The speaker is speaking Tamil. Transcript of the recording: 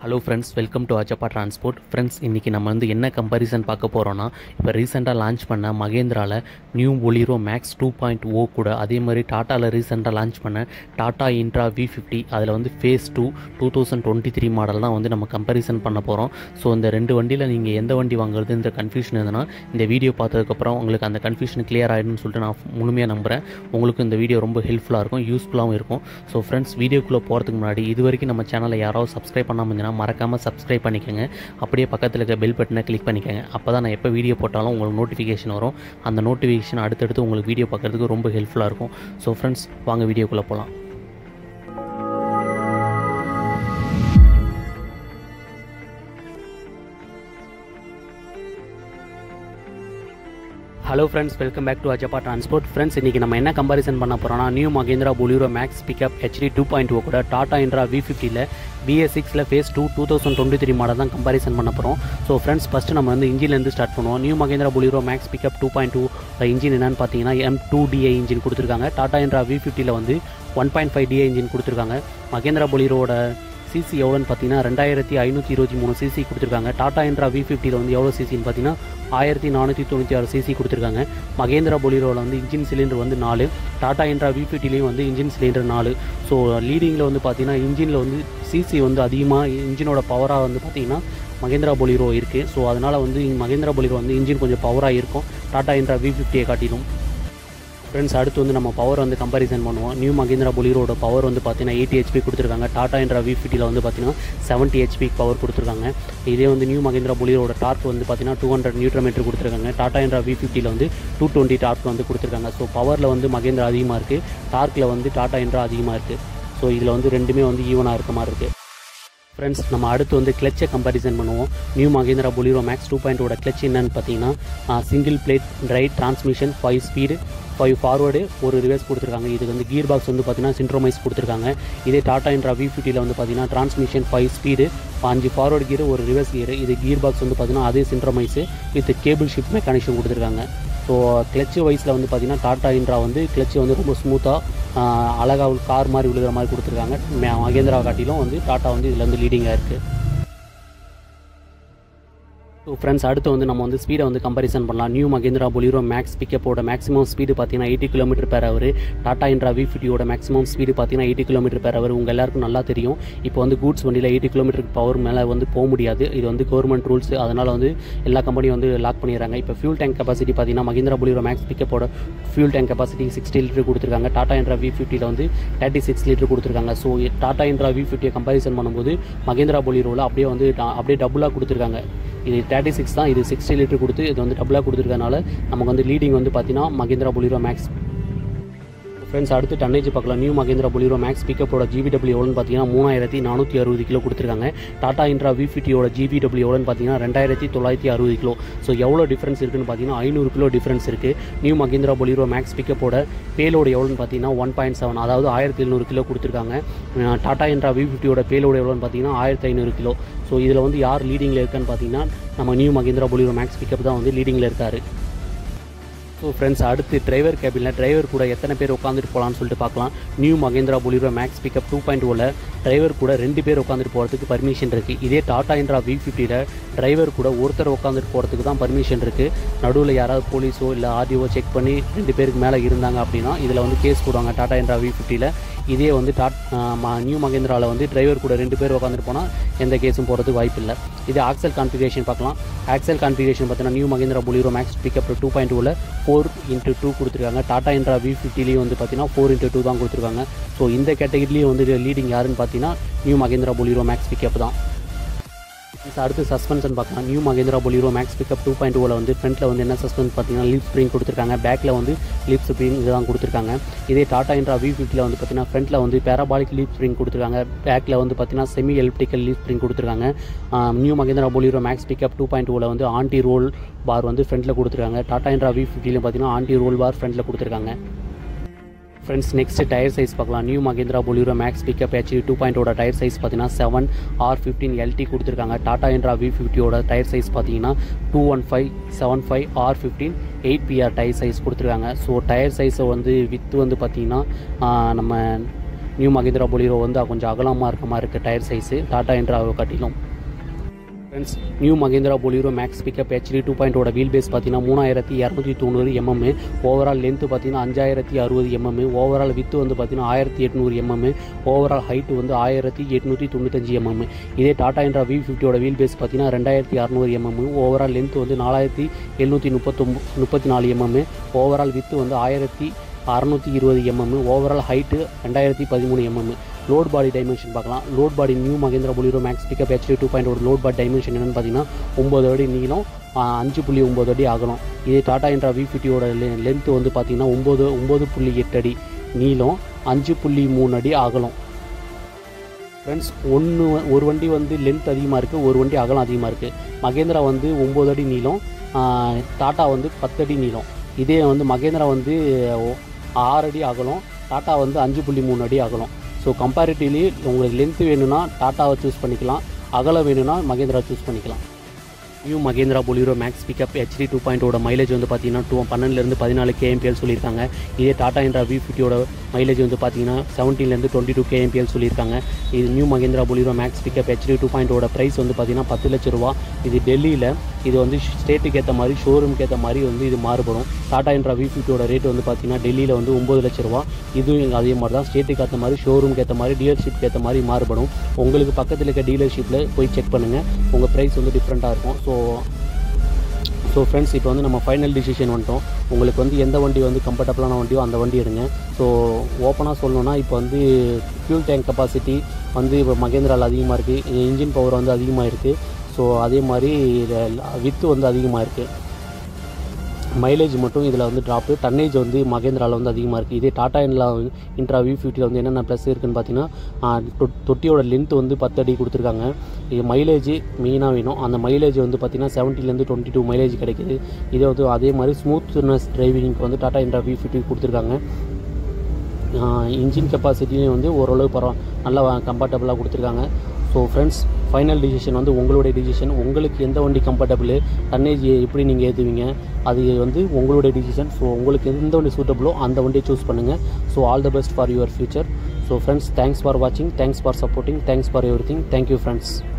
hello friends welcome to Ajappa transport friends இன்றைக்கி நம்ம வந்து என்ன கம்பேரிசன் பார்க்க போகிறோன்னா இப்போ ரீசெண்டாக லான்ச் பண்ண மகேந்திராவில் new Bolero Max two point O கூட அதே மாதிரி டாட்டாவில் ரீசெண்டாக லான்ச் பண்ண டாடா இன்ட்ரா வி ஃபிஃப்டி அதில் வந்து phase two two thousand twenty three model தான் வந்து நம்ம கம்பேரிசன் பண்ண போகிறோம் ஸோ இந்த ரெண்டு வண்டியில் நீங்கள் எந்த வண்டி வாங்குறதுன்ற கன்ஃபியூஷன் இருந்ததுன்னா இந்த வீடியோ பார்த்ததுக்கப்புறம் உங்களுக்கு அந்த கன்ஃபியூஷன் கிளியர் ஆகிடும்னு சொல்லிட்டு நான் முழுமையாக நம்புகிறேன் உங்களுக்கு இந்த வீடியோ ரொம்ப ஹெல்ப்ஃபுல்லாக இருக்கும் யூஸ்ஃபுல்லாகவும் இருக்கும் ஸோ ஃப்ரெண்ட்ஸ் வீடியோக்குள்ளே போகிறதுக்கு முன்னாடி இது வரைக்கும் நம்ம சேனலை யாராவது சப்ஸ்கிரைப் பண்ணாமல் இருந்தீங்கன்னா மறக்காமல் சப்ஸ்கிரைப் பண்ணிக்கோங்க அப்படியே பக்கத்தில் இருக்க பெல் பட்டனை கிளிக் பண்ணிக்கோங்க அப்போ தான் நான் எப்போ வீடியோ போட்டாலும் உங்களுக்கு நோட்டிஃபிகேஷன் வரும் அந்த நோட்டிஃபிகேஷன் அடுத்தடுத்து உங்களுக்கு வீடியோ பார்க்குறதுக்கு ரொம்ப ஹெல்ப்ஃபுல்லாக இருக்கும் ஸோ ஃப்ரெண்ட்ஸ் வாங்க வீடியோக்குள்ளே போகலாம் hello friends welcome back to Ajappa transport friends இன்றைக்கி நம்ம என்ன கம்பேரிசன் பண்ண போகிறோம்னா new Mahindra Bolero Max pickup HD two point O கூட டாடா இன்ட்ரா வி ஃபிஃப்டியில் பிஎஸ் சிக்ஸில் phase two two thousand twenty three model தான் கம்பேரிசன் பண்ண போகிறோம் ஸோ ஃப்ரெண்ட்ஸ் ஃபஸ்ட்டு நம்ம வந்து இன்ஜின்லேருந்து ஸ்டார்ட் பண்ணுவோம் new Mahindra Bolero Max pickup two point two engine என்னன்னு பார்த்தீங்கன்னா எம் டூ டிஐ இன்ஜின் கொடுத்துருக்காங்க டாடா இன்ட்ரா வி ஃபிஃப்டியில் வந்து one point five DI engine கொடுத்துருக்காங்க மகேந்திரா பொலிரோட சிசி எவ்வளோன்னு பார்த்தீங்கன்னா ரெண்டாயிரத்தி ஐநூற்றி இருபத்தி மூணு சிசி கொடுத்துருக்காங்க டாடா இன்ட்ரா வி ஃபிஃப்டியில் வந்து எவ்வளோ சிசின்னு பார்த்தீங்கன்னா ஆயிரத்தி நானூற்றி தொண்ணூற்றி ஆறு சிசி கொடுத்துருக்காங்க மகேந்திரா பொலிரோவில் வந்து இன்ஜின் சிலிண்டர் வந்து நாலு டாடா இன்ட்ரா வி ஃபிஃப்டிலையும் வந்து இன்ஜின் சிலிண்டர் நாலு ஸோ லீடிங்கில் வந்து பார்த்தீங்கன்னா இன்ஜினில் வந்து சிசி வந்து அதிகமாக இன்ஜினோட பவராக வந்து பார்த்தீங்கன்னா மகேந்திரா பொலிரோ இருக்குது ஸோ அதனால் வந்து மகேந்திரா பொலிரோ வந்து இன்ஜின் கொஞ்சம் பவராக இருக்கும் டாடா இன்ட்ரா வி ஃபிஃப்டியை காட்டிலும் ஃப்ரெண்ட்ஸ் அடுத்து வந்து நம்ம பவர் வந்து கம்பேரிசன் பண்ணுவோம் நியூ மகேந்திரா பொலிரோட பவர் வந்து பார்த்தீங்கன்னா எயிட்டி ஹெச்பி கொடுத்துருக்காங்க டாடா இன்ட்ரா வி ஃபிஃப்டியில் வந்து பார்த்தீங்கன்னா செவன்ட்டி ஹெச்பி பவர் கொடுத்துருக்காங்க இதே வந்து நியூ மகேந்திரா பொலிரோட டார்க் வந்து பார்த்தீங்கன்னா டூ ஹண்ட்ரட் நியூட்ரன் மீட்டர் கொடுத்துருக்காங்க டாடா இன்ட்ரா வி ஃபிஃப்டியில் வந்து டூ டுவெண்ட்டி டார்க் வந்து கொடுத்துருக்காங்க ஸோ பவரில் வந்து மகேந்திரா அதிகமாக இருக்குது டார்க்கில் வந்து டாடா இன்ட்ரா அதிகமாக இருக்குது ஸோ இதில் வந்து ரெண்டுமே வந்து ஈவனாக இருக்க மாதிரி இருக்குது ஃப்ரெண்ட்ஸ் நம்ம அடுத்து வந்து கிளச்சை கம்பேரிசன் பண்ணுவோம் new Mahindra Bolero Max two பாயிண்டோட கிளச் என்னன்னு பார்த்தீங்கன்னா சிங்கிள் பிளேட் ரைட் transmission five speed five forward ஒரு ரிவர்ஸ் கொடுத்துருக்காங்க இதுக்கு வந்து கீர் பாக்ஸ் வந்து பார்த்தீங்கன்னா சின்ட்ரோமைஸ் கொடுத்துருக்காங்க இதே டாடா இன்ட்ரா வி ஃபிஃப்டியில் வந்து பார்த்தீங்கன்னா டிரான்ஸ்மிஷன் ஃபைவ் ஸ்பீடு அஞ்சு ஃபார்வர்டு கீர் ஒரு ரிவர்ஸ் கீர் இது கீர் பாக்ஸ் வந்து பார்த்தீங்கன்னா அதே synchromesh with cable shift mechanism கொடுத்துருக்காங்க ஸோ கிளச்சு வைஸில் வந்து பார்த்தீங்கன்னா டாடா இன்ட்ரா வந்து கிளச்சு வந்து ரொம்ப ஸ்மூத்தாக அழகாக கார் மாதிரி விழுகிற மாதிரி கொடுத்துருக்காங்க மகேந்திரா காட்டிலும் வந்து டாட்டா வந்து இதில் வந்து லீடிங்காக இருக்குது ஸோ ஃப்ரெண்ட்ஸ் அடுத்து வந்து நம்ம வந்து ஸ்பீடை வந்து கம்பேரிசன் பண்ணலாம் நியூ மகேந்திரா பொலிரோ மேக்ஸ் பிக்கப்போட மேக்ஸிமம் ஸ்பீடு பார்த்தீங்கன்னா eighty kilometre per hour Tata Intra V ஃபிஃப்டியோட மேக்ஸிமம் ஸ்பீடு பார்த்தீங்கன்னா எயிட்டி கிலோமீட்டர் பேர் அவர் உங்கள் எல்லாருக்கும் நல்லா தெரியும் இப்போ வந்து கூட்ஸ் வண்டியில் எயிட்டி கிலோமீட்டருக்கு பவர் மேலே வந்து போக முடியாது இது வந்து கவர்மெண்ட் ரூல்ஸ் அதனால் வந்து எல்லா கம்பெனியும் வந்து லாக் பண்ணிடுறாங்க இப்போ ஃபியூல் டேங்க் கெப்பாசிட்டி பார்த்தீங்கன்னா மகேந்திரா பொலிரோ மேக்ஸ் பிக்கப்போட fuel tank capacity sixty litre கொடுத்துருக்காங்க டாடா இன்ட்ரா வி ஃபிஃப்டியில் வந்து தேர்ட்டி சிக்ஸ் லிட்டர் கொடுத்துருக்காங்க ஸோ டாடா இன்ட்ரா வி ஃபிஃப்டியை கம்பேரிசன் பண்ணும்போது மகேந்திரா பொலிரோவில் அப்படியே வந்து அப்படியே டபுளாக கொடுத்துருக்காங்க இது தேர்ட்டி சிக்ஸ் தான் இது சிக்ஸ்டி லிட்டர் கொடுத்து இது வந்து டபுளாக கொடுத்துருக்கனால நமக்கு வந்து லீடிங் வந்து பார்த்தீங்கன்னா மகேந்திரா பொலிரோ மேக்ஸ் ஃப்ரெண்ட்ஸ் அடுத்து டன்னேஜ் பார்க்கலாம் நியூ மகேந்திரா பொலிரோ மேக்ஸ் பிக்கப்போட ஜிபிடபிள்யூ எவ்வளோன்னு பார்த்தீங்கன்னா மூணாயிரத்தி நானூற்றி அறுபது கிலோ கொடுத்துருக்காங்க டாடா இன்ட்ரா வி ஃபிஃப்டியோட ஜிபிடபிள்யூ எவ்வளோன்னு பார்த்தீங்கன்னா ரெண்டாயிரத்தி தொள்ளாயிரத்தி அறுபது கிலோ ஸோ எவ்வளோ டிஃப்ரென்ஸ் இருக்குன்னு பார்த்தீங்கன்னா ஐநூறு கிலோ டிஃப்ரென்ஸ் இருக்குது நியூ மகேந்திரா பொலிரோ மேக்ஸ் பிக்கப்போட பேலோடு எவ்வளோன்னு பார்த்தீங்கன்னா ஒன் பாயிண்ட் செவன் அதாவது ஆயிரத்தி எழுநூறு கிலோ கொடுத்துருக்காங்க டாடா இன்ட்ரா வி ஃபிஃப்டியோட பேலோடு எவ்வளோன்னு பார்த்தீங்கன்னா ஆயிரத்தி ஐநூறு கிலோ ஸோ இதில் வந்து யார் லீடிங்கில் இருக்கான்னு பார்த்தீங்கன்னா நம்ம new Mahindra Bolero Max pickup தான் வந்து லீடிங்கில் இருக்கார் ஸோ ஃப்ரெண்ட்ஸ் அடுத்து டிரைவர் கேபினில் டிரைவர் கூட எத்தனை பேர் உட்காந்துட்டு போகலான்னு சொல்லிட்டு பார்க்கலாம் new Mahindra Bolero Max pickup two point ஓவில் டிரைவர் கூட ரெண்டு பேர் உட்காந்துட்டு போகிறதுக்கு பர்மிஷன் இருக்குது இதே டாடா இன்ட்ரா வி ஃபிஃப்டியில் டிரைவர் கூட ஒருத்தர் உட்காந்துட்டு போகிறதுக்கு தான் பர்மிஷன் இருக்குது நடுவில் யாராவது போலீஸோ இல்லை ஆர்டிஓ செக் பண்ணி ரெண்டு பேருக்கு மேலே இருந்தாங்க அப்படின்னா இதில் வந்து கேஸ் போடுவாங்க டாடா இன்ட்ரா வி ஃபிஃப்டியில் இதே வந்து டாட் நியூ மகேந்திராவில் வந்து டிரைவர் கூட ரெண்டு பேர் உட்காந்துட்டு போனால் எந்த கேஸும் போகிறதுக்கு வாய்ப்பு இல்லை இது ஆக்சல் கான்ஃபிகரேஷன் பார்க்கலாம் ஆக்சல் கான்ஃபிகரேஷன் பார்த்தீங்கன்னா new Mahindra Bolero Max pickup two point டூவில் ஃபோர் இன்ட்டு டூ கொடுத்துருக்காங்க டாடா இன்ட்ரா வி ஃபிஃப்டிலையும் வந்து பார்த்தீங்கன்னா ஃபோர் இன்ட்டு டூ தான் கொடுத்துருக்காங்க ஸோ இந்த கேட்டகிரிலையும் வந்து லீடிங் யாருன்னு பார்த்தீங்கன்னா new Mahindra Bolero Max pickup தான் அடுத்து சஸ்பென்ஷன் பார்க்கலாம் new Mahindra Bolero Max pickup two point ஓவில் வந்து ஃப்ரண்ட்டில் வந்து என்ன சஸ்பென்ஸ் பார்த்தீங்கன்னா லீப் ஸ்ப்ரிங் கொடுத்துருக்காங்க பேக்கில் வந்து லீப் ஸ்ப்ரிங் இதுதான் கொடுத்துருக்காங்க இதே டாடா இன்ட்ரா வி ஃபிஃப்டியில் வந்து பார்த்தீங்கன்னா ஃப்ரண்ட்டில் வந்து பேராபாலிக் லீப் ஸ்ப்ரிங் கொடுத்துருக்காங்க பேக்கில் வந்து பார்த்தீங்கன்னா செமி எலக்ட்ரிக்கல் லீப் ஸ்ப்ரிங் கொடுத்துருக்காங்க new Mahindra Bolero Max pickup two point ஓவில் வந்து ஆன்டி ரோல் பார் வந்து ஃப்ரண்ட்டில் கொடுத்துருக்காங்க டாடா இன்ட்ரா வி ஃபிஃப்டியில் பார்த்தீங்கன்னா ஆன்டி ரோல் பார் ஃப்ரண்ட்டில் கொடுத்துருக்காங்க ஃப்ரெண்ட்ஸ் நெக்ஸ்ட் டயர் சைஸ் பார்க்கலாம் new Mahindra Bolero Max pickup HD two பாயிண்டோட டயர் சைஸ் பார்த்தீங்கன்னா செவன் ஆர் ஃபிஃப்டீன் எல்டி கொடுத்துருக்காங்க டாடா இன்ட்ரா வி ஃபிஃப்டியோட டயர் சைஸ் பார்த்தீங்கன்னா two one five seven five R fifteen eight PR tyre size கொடுத்துருக்காங்க ஸோ டயர் சைஸை வந்து வித்து வந்து பார்த்தீங்கன்னா நம்ம நியூ மகேந்திரா பொலிரோ வந்து கொஞ்சம் அகலமாக இருக்க மாதிரி இருக்குது டயர் சைஸு டாடா இன்ட்ராவை காட்டிலும் friends new Mahindra Bolero Max pickup HD two பாயிண்டோட வீல் பேஸ் பார்த்தீங்கன்னா மூணாயிரத்தி இரநூத்தி தொண்ணூறு எம்எம் ஓவரால் லென்த்து பார்த்தீங்கன்னா அஞ்சாயிரத்தி அறுபது எம்எம் ஓவரால் வித்து வந்து பார்த்தீங்கன்னா ஆயிரத்தி எட்நூறு எம்எம் ஓவரால் ஹைட்டு வந்து ஆயிரத்தி எட்நூற்றி தொண்ணூத்தஞ்சு எம்எம் இதே டாடா இன்ட்ரா வி ஃபிஃப்டியோட வீல் பேஸ் பார்த்தீங்கன்னா ரெண்டாயிரத்தி அறநூறு எம்எம் ஓவரால் லென்த் வந்து நாலாயிரத்தி எழுநூற்றி முப்பத்தொம்பது முப்பத்தி நாலு எம்எம் ஓவரால் வித்து வந்து ஆயிரத்தி அறநூற்றி இருபது எம்எம் ஓவரால் ஹைட்டு ரெண்டாயிரத்தி பதிமூணு எம்எம் லோட் பாடி டைமென்ஷன் பார்க்கலாம் load body new Mahindra Bolero Max pickup HD two point ஒரு லோட் பாடி டைமென்ஷன் என்னென்னு பார்த்தீங்கன்னா ஒம்பது அடி நீளம் ஆ, அஞ்சு புள்ளி ஒம்பது அடி ஆகணும் இதே டாடா இன்ட்ரா வி ஃபிஃப்டியோட லென்த்து வந்து பார்த்தீங்கன்னா ஒம்பது ஒம்பது புள்ளி எட்டு அடி நீளம் அஞ்சு புள்ளி மூணு அடி ஆகலம் ஃப்ரெண்ட்ஸ் ஒன்று ஒரு வண்டி வந்து லென்த் அதிகமாக இருக்குது ஒரு வண்டி அகலம் அதிகமாக இருக்குது மகேந்திரா வந்து ஒம்பது அடி நீளம் ஆ, டாட்டா வந்து பத்து அடி நீளம் இதே வந்து மகேந்திரா வந்து ஒ- ஆறு அடி அகலம் டாட்டா வந்து அஞ்சு புள்ளி மூணு அடி அகலம் ஸோ கம்பேரிட்டிவ்லி உங்களுக்கு லென்த் வேணும்னா டாட்டாவை சூஸ் பண்ணிக்கலாம் அகலம் வேணும்னா மகேந்திரா சூஸ் பண்ணிக்கலாம் new Mahindra Bolero Max pickup HD two பாயிண்டோட மைலேஜ் வந்து பார்த்தீங்கன்னா டூ பன்னெண்டுலேருந்து பதினாலு கேஎம்பிஎல் சொல்லியிருக்காங்க இதே டாடா இன்ட்ரா வி ஃபிஃப்டியோட மைலேஜ் வந்து பார்த்தீங்கன்னா செவன்டீன்லேருந்து டுவெண்ட்டி டூ கேஎம்பிஎல் சொல்லியிருக்காங்க இது new Mahindra Bolero Max pickup HD two பாயிண்டோட ப்ரைஸ் வந்து பார்த்தீங்கன்னா பத்து லட்ச ரூபா இது டெல்லியில் இது வந்து ஸ்டேட்டுக்கு ஏற்ற மாதிரி ஷோரூம்க்கு ஏற்ற மாதிரி வந்து இது மாறுபடும் டாடா இன்ட்ரா வி ஃபிஃப்டியோட ரேட் வந்து பார்த்தீங்கன்னா டெல்லியில் வந்து ஒம்பது லட்ச ரூபா இதுவும் அதே மாதிரி தான் ஸ்டேட்டுக்கு ஏற்ற மாதிரி ஷோரூம்க்கு ஏற்ற மாதிரி டீலர்ஷிப்க்கு ஏற்ற மாதிரி மாறுபடும் உங்களுக்கு பக்கத்தில் இருக்க டீலர்ஷிப்பில் போய் செக் பண்ணுங்கள் உங்கள் ப்ரைஸ் வந்து டிஃப்ரெண்ட்டாக இருக்கும் ஸோ ஸோ ஃப்ரெண்ட்ஸ் இப்போ வந்து நம்ம ஃபைனல் டிசிஷன் வந்துட்டோம் உங்களுக்கு வந்து எந்த வண்டி வந்து கம்ஃபர்டபுளான வண்டியோ அந்த வண்டி எடுங்க ஸோ ஓப்பனாக சொல்லணும்னா இப்போ வந்து ஃபியூல் டேங்க் கெப்பாசிட்டி வந்து இப்போ மகேந்திராவில் அதிகமாக இருக்குது இன்ஜின் பவர் வந்து அதிகமாக இருக்குது ஸோ அதே மாதிரி வித்து வந்து அதிகமாக இருக்குது மைலேஜ் மட்டும் இதில் வந்து ட்ராப்பு டன்னேஜ் வந்து மகேந்திராவில் வந்து அதிகமாக இருக்குது இதே டாடா இன்லா இன்ட்ரா வி ஃபிஃப்டியில் வந்து என்னென்ன ப்ளஸ் இருக்குன்னு பார்த்தீங்கன்னா ஆ, தொ- தொட்டியோட லென்த் வந்து பத்து அடி கொடுத்துருக்காங்க இது மைலேஜ் மெயினாக வேணும் அந்த மைலேஜ் வந்து பார்த்தீங்கன்னா செவன்ட்டிலேருந்து டுவெண்ட்டி டூ மைலேஜ் கிடைக்குது இதே வந்து அதே மாதிரி ஸ்மூத்னஸ் டிரைவிங்க்கு வந்து டாடா இன்ட்ரா வி ஃபிஃப்டி கொடுத்துருக்காங்க இன்ஜின் கெப்பாசிட்டியும் வந்து ஓரளவு பரவ நல்லா கம்ஃபர்டபுளாக கொடுத்துருக்காங்க ஸோ ஃப்ரெண்ட்ஸ் ஃபைனல் டிசிஷன் வந்து உங்களுடைய டிசிஷன் உங்களுக்கு எந்த வண்டி கம்ஃபர்டபுள் டன்னேஜ் எப்படி நீங்கள் ஏற்றுவீங்க அது வந்து உங்களுடைய டிசிஷன் ஸோ உங்களுக்கு எந்த வண்டி சூட்டபுளோ அந்த வண்டியை சூஸ் பண்ணுங்கள் so all the best for your future so friends thanks for வாட்சிங் thanks for supporting thanks for everything thank you friends